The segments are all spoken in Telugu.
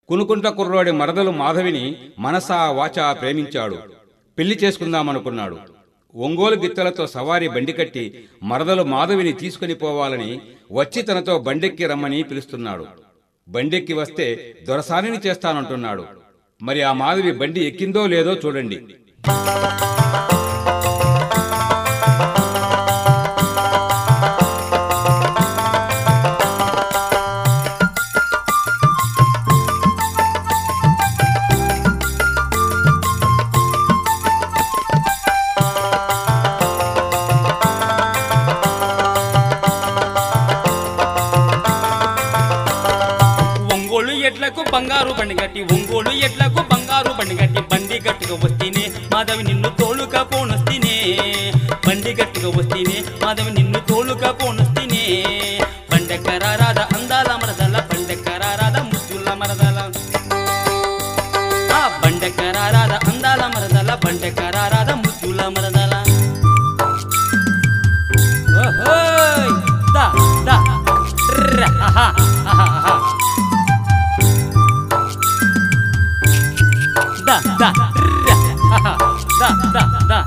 కునుకుంట కుర్రోడి మరదలు మాధవిని మనసా వాచా ప్రేమించాడు పెళ్లి చేసుకుందామనుకున్నాడు ఒంగోలు గిత్తలతో సవారీ బండి కట్టి మరదలు మాధవిని తీసుకుని పోవాలని వచ్చి తనతో బండెక్కి రమ్మని పిలుస్తున్నాడు బండెక్కి వస్తే దొరసానిని చేస్తానంటున్నాడు మరి ఆ మాధవి బండి ఎక్కిందో లేదో చూడండి ఒంగోలు ఎడ్లకు బంగారు బండి గట్టి ఒంగోలు ఎడ్లకు బంగారు బండి గట్టి బండి గట్టుగా వస్తేనే మాధవి నిన్ను తోలుగా పోనొస్తేనే బండి గట్టుగా వస్తేనే మాధవి నిన్ను తోలుగా పోనొస్తేనే బండెక్కరారాద అందాల మరదల బండెక్కరారాద ముద్దుల మరదల ఆ బండెక్కరారాద అందాల మరదల బండెక్కరారాద ముద్దుల మరదల ఓహోయ్ దా దా ట్ర ఆహా ఆహా ఆహా దా దా ట్ర ఆహా దా దా దా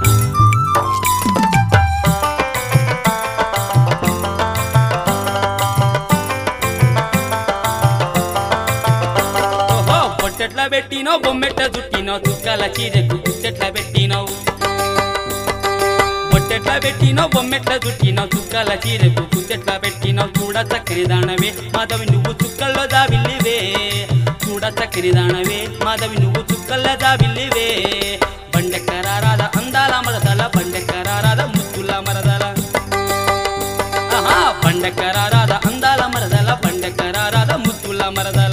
ఓహో పొట్టెట్లా పెట్టినో బొమ్మెట్ట చుట్టినో చుక్కల చీరకు గుచ్చెట్లా పెట్టినవు పొట్టెట్లా పెట్టినో బొమ్మెట్ల చుట్టినో చుక్కల చీరకు గుచ్చెట్లా పెట్టినో చూడ చక్కని దానవే మాధవి నువ్వు చుక్కల్లో దావిల్లివే చూడ చక్కని దానవే మాధవి నువ్వు చుక్కల్లో దావిల్లివే బండెక్కరారాద అందాల మరదల బండెక్కరారాద ముద్దుల మరదల ఆహా బండెక్కరారాద అందాల మరదల బండెక్కరారాద ముద్దుల మరదల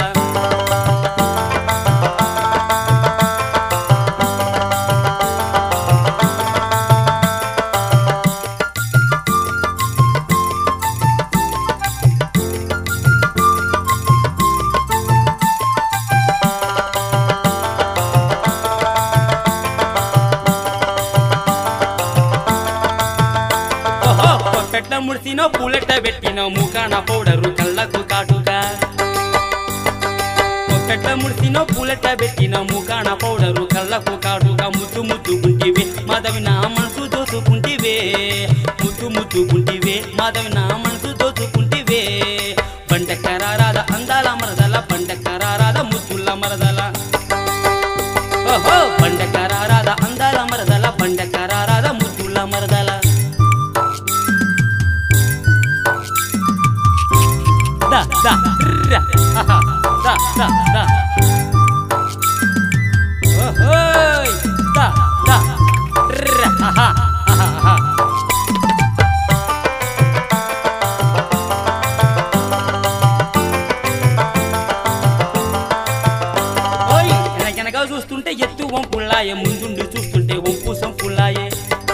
ఓహో పొట్టెట్ల ముడిసినో పూలెట్ట పెట్టినో ముఖాన పౌడరు కళ్ళకు కాటుగా పొట్టెట్ల ముడిసినో పూలెట్ట పెట్టినో ముఖాన పౌడరు కళ్ళకు కాటుగా ముద్దు ముద్దుకుంటివే మాధవి నా మనసు దోచుకుంటివే ముద్దు ముద్దుకుంటివే మాధవి నా మనసు దోచుకుంటివే బండెక్కరారాద అందాల మరదల బండెక్కరారాద ముద్దుల మరదల ఓహో బండెక్కరారాద అందాల మరదల బండెక్కరారాద ముద్దుల మరదల da da ra ha da da da ఓహోయ్ da da ra ha ha ha ఓయ్ వెనక చూస్తుంటే ఎత్తు వంపుల్లాయే ముందుండి చూస్తుంటే వంపు సంపుల్లాయే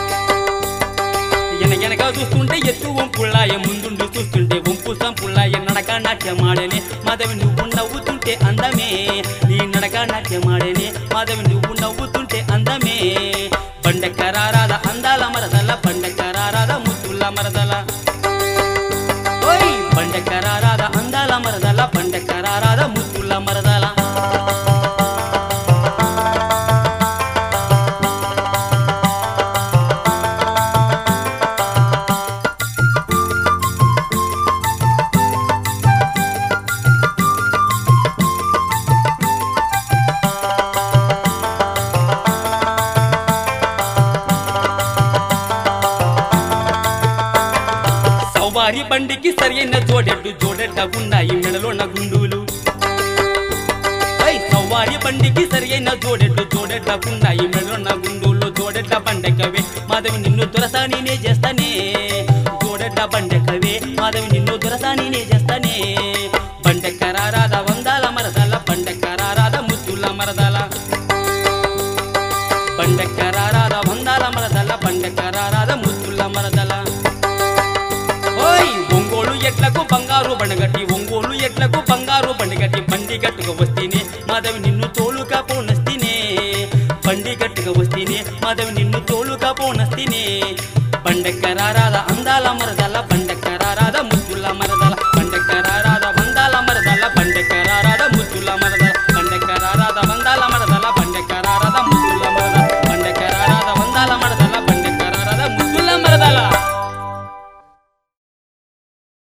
ఎనగెనక చూస్తుంటే ఎత్తు వంపుల్లాయే ముందుండి చూస్తుంటే వంపు సంపుల్లాయే నడక నాట్యమాడేనే మాధవి నువ్వు నవ్వుతుంటే అందమే నీ నడక నాట్యమాడేనే మాధవి నువ్వు నవ్వుతుంటే అందమే బండెక్కరారాద అందాల మరదల బండెక్కరారాద ముద్దుల మరదల ఓయ్ బండెక్కరారాద అందాల మరదల బండెక్కరారాద ముద్దుల మరదల సౌవారి బండికి సరైన జోడెడ్డు జోడెడ్డ ఉన్నాయి మెడలోన గుండులు ఐ సౌవారి బండికి సరైన జోడెడ్డు జోడెడ్డ ఉన్నాయి మెడలోన గుండులు జోడెడ్డ బండెక్కవే మాధవి నిన్ను దొరసానినే చేస్తానే జోడెడ్డ బండెక్కవే మాధవి నిన్ను దొరసానినే చేస్తానే బండెక్కరారాద వందాల మరదల బండెక్కరారాద ముద్దుల మరదల బండెక్కరారాద వందాల మరదల బండెక్కరారాద ముద్దుల మరదల ఓయ్ ఒంగోలు ఎట్లకు బంగారు బండగట్టి ఒంగోలు ఎట్లకు బంగారు బండిగట్టి బండి గట్టుగా వస్తేనే మాధవి నిన్ను తోలుగా పోనస్తేనే బండి గట్టుగా వస్తేనే మాధవి నిన్ను తోలుగా పోనస్తేనే బండెక్కరారాద అందాల మరదల బండెక్కరారాద ముద్దుల మరదల బండెక్కరారాద వందాల మరదల బండెక్కరారాద ముద్దుల మరదల బండె మరద